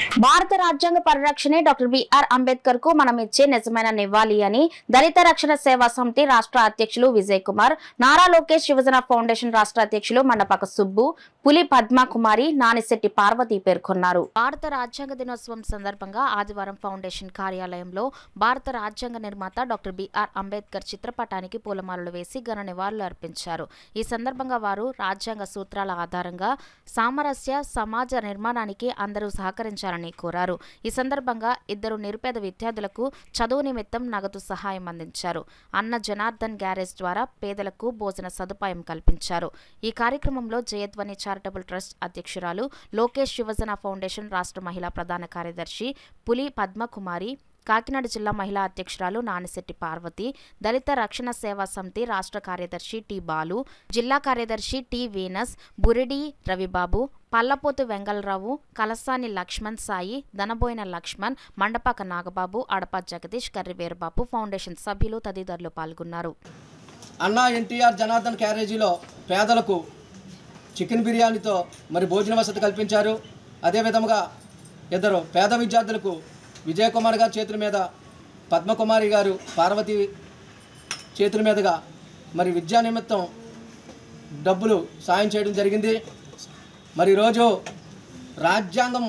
భారత రాజ్యాంగ పరిరక్షణే doctor BR Ambedkar కు మనం ఇచ్చే నిజమైన నివాళి అని దళిత రక్షణ సేవా సమితి రాష్ట్ర అధ్యక్షులు విజయ్ కుమార్ నారా లోకేష్ యువజన ఫౌండేషన్ రాష్ట్ర అధ్యక్షులు మండపక సుబ్బు పులి పద్మకుమారి నానిశెట్టి పార్వతి పేర్కొన్నారు భారత రాజ్యాంగ దినోత్సవం సందర్భంగా ఆదివారం ఫౌండేషన్ కార్యాలయంలో భారత రాజ్యాంగ నిర్మాత డాక్టర్ బిఆర్ అంబేద్కర్ చిత్రపటానికి పూలమాలలు వేసి ఘన నివాళులు అర్పించారు ఈ సందర్భంగా వారు రాజ్యాంగ సూత్రాల ఆధారంగా సామరస్య సమాజ నిర్మాణానికి అందరూ సహకరించాలని కోరారు ఈ సందర్భంగా ఇద్దరు నిరుపేద విద్యార్థులకు చదువు నిమిత్తం నగదు సహాయం అందించారు అన్న జనార్దన్ గ్యారేజ్ ద్వారా పేదలకు భోజన సదుపాయం కల్పించారు ఈ కార్యక్రమంలో జయధ్వని చారిటబుల్ ట్రస్ట్ అధ్యక్షురాలు లోకేష్ యువజన ఫౌండేషన్ రాష్ట్ర మహిళా ప్రధాన కార్యదర్శి పులి పద్మకుమారి కాకినాడ జిల్లా మహిళా అధ్యక్షురాలు నానిశెట్టి పార్వతి దళిత రక్షణ సేవా సమితి రాష్ట్ర కార్యదర్శి టి బాలు జిల్లా కార్యదర్శి టి వీనస్ బురిడి రవిబాబు పల్లపోతు వెంగళరావు కలసాని లక్ష్మణ్ సాయి దనబోయిన లక్ష్మణ్ మండపాక నాగబాబు అడప జగదీష్ కర్రి వీరబాబు ఫౌండేషన్ సభ్యులు తదితరులు పాల్గొన్నారు అన్నా ఎన్టీఆర్ జనార్దన్ క్యారేజీలో పేదలకు చికెన్ బిర్యానీతో మరి భోజన వసతి కల్పించారు అదేవిధముగా ఇద్దరు పేద విద్యార్థులకు విజయ్ కుమార్ గారి చేతుల మీద పద్మకుమారి గారు పార్వతి చేతుల మీదుగా మరి విద్యా నిమిత్తం డబ్బులు సాయం చేయడం జరిగింది మరి ఈరోజు రాజ్యాంగం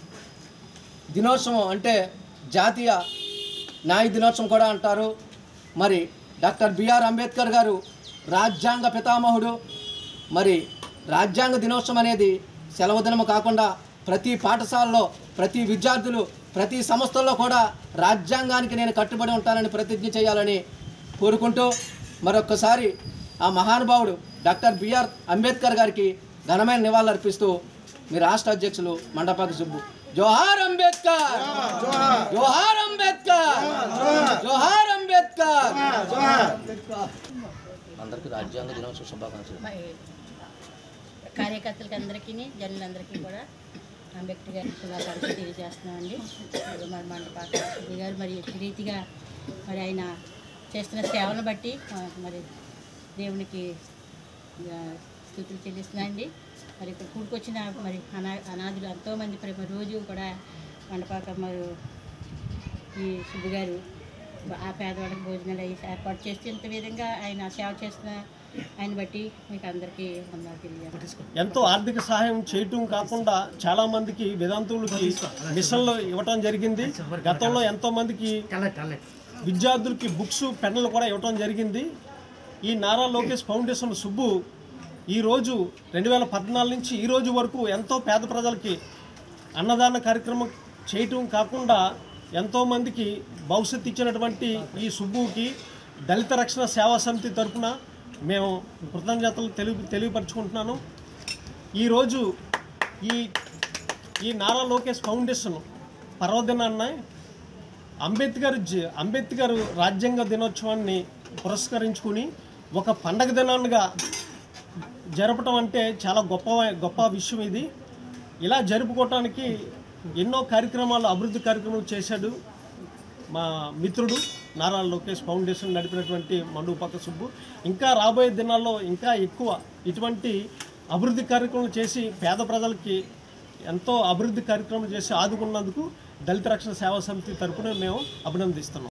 దినోత్సవం అంటే జాతీయ న్యాయ దినోత్సవం కూడా అంటారు మరి డాక్టర్ బిఆర్ అంబేద్కర్ గారు రాజ్యాంగ పితామహుడు మరి రాజ్యాంగ దినోత్సవం అనేది సెలవు దినము కాకుండా ప్రతి పాఠశాలలో ప్రతి విద్యార్థులు ప్రతి సంస్థల్లో కూడా రాజ్యాంగానికి నేను కట్టుబడి ఉంటానని ప్రతిజ్ఞ చేయాలని కోరుకుంటూ మరొక్కసారి ఆ మహానుభావుడు డాక్టర్ బిఆర్ అంబేద్కర్ గారికి ఘనమైన నివాళులు అర్పిస్తూ మీ రాష్ట్ర అధ్యక్షులు మండపాకి సుబ్బు జోహార్ అంబేద్కర్ జోహార్ అంబేద్కర్ జోహార్ అంబేద్కర్ అందరికీ రాజ్యాంగ దినోత్సవ శుభాకాంక్షలు మరి కార్యకర్తలకి అందరికీ జనులందరికీ కూడా అంబేద్కర్ గారి శుభాకాంక్షలు తెలియజేస్తున్నామండి మరి మన మండపాక సుబ్బు గారు మరి ఈ రీతిగా మరి ఆయన చేస్తున్న సేవలను బట్టి ఆ, మరి దేవునికి ఆ, స్థుతులు చెల్లిస్తున్నాయండి మరి ఇక్కడ కూడుకొచ్చిన మరి అనా అనాథులు ఎంతోమంది ప్రతి రోజు కూడా మండపాక మరి ఈ సుబ్బు గారు ఆ పేదవాళ్ళకి భోజనాలు అవి ఏర్పాటు చేస్తే ఇంత విధంగా ఆయన సేవ చేస్తున్న ఆయన బట్టి మీకు అందరికీ వందనాలు తెలియజేస్తాను ఎంతో ఆర్థిక సహాయం చేయటం కాకుండా చాలా మందికి వేదాంతులకి మిషన్లు ఇవ్వటం జరిగింది గతంలో ఎంతో మందికి విద్యార్థులకి బుక్స్ పెన్నులు కూడా ఇవ్వటం జరిగింది ఈ నారా లోకేష్ ఫౌండేషన్ సుబ్బు ఈరోజు రెండు వేల పద్నాలుగు నుంచి ఈ రోజు వరకు ఎంతో పేద ప్రజలకి అన్నదాన కార్యక్రమం చేయటం కాకుండా ఎంతోమందికి భవిష్యత్తు ఇచ్చినటువంటి ఈ సుబ్బుకి దళిత రక్షణ సేవా సమితి తరపున మేము కృతజ్ఞతలు తెలియ తెలియపరుచుకుంటున్నాను ఈరోజు ఈ ఈ నారా లోకేష్ ఫౌండేషన్ పర్వదినాన్న అంబేద్కర్ జ- అంబేద్కర్ రాజ్యాంగ దినోత్సవాన్ని పురస్కరించుకుని ఒక పండగ దినాన్నిగా జరపటం అంటే చాలా గొప్ప గొప్ప విషయం ఇది ఇలా జరుపుకోవటానికి ఎన్నో కార్యక్రమాలు అభివృద్ధి కార్యక్రమాలు చేశాడు మా మిత్రుడు నారా లోకేష్ ఫౌండేషన్ నడిపినటువంటి మండుపక్క సుబ్బు ఇంకా రాబోయే దినాల్లో ఇంకా ఎక్కువ ఇటువంటి అభివృద్ధి కార్యక్రమాలు చేసి పేద ప్రజలకి ఎంతో అభివృద్ధి కార్యక్రమాలు చేసి ఆదుకున్నందుకు దళిత రక్షణ సేవా సమితి తరపున మేము అభినందిస్తున్నాం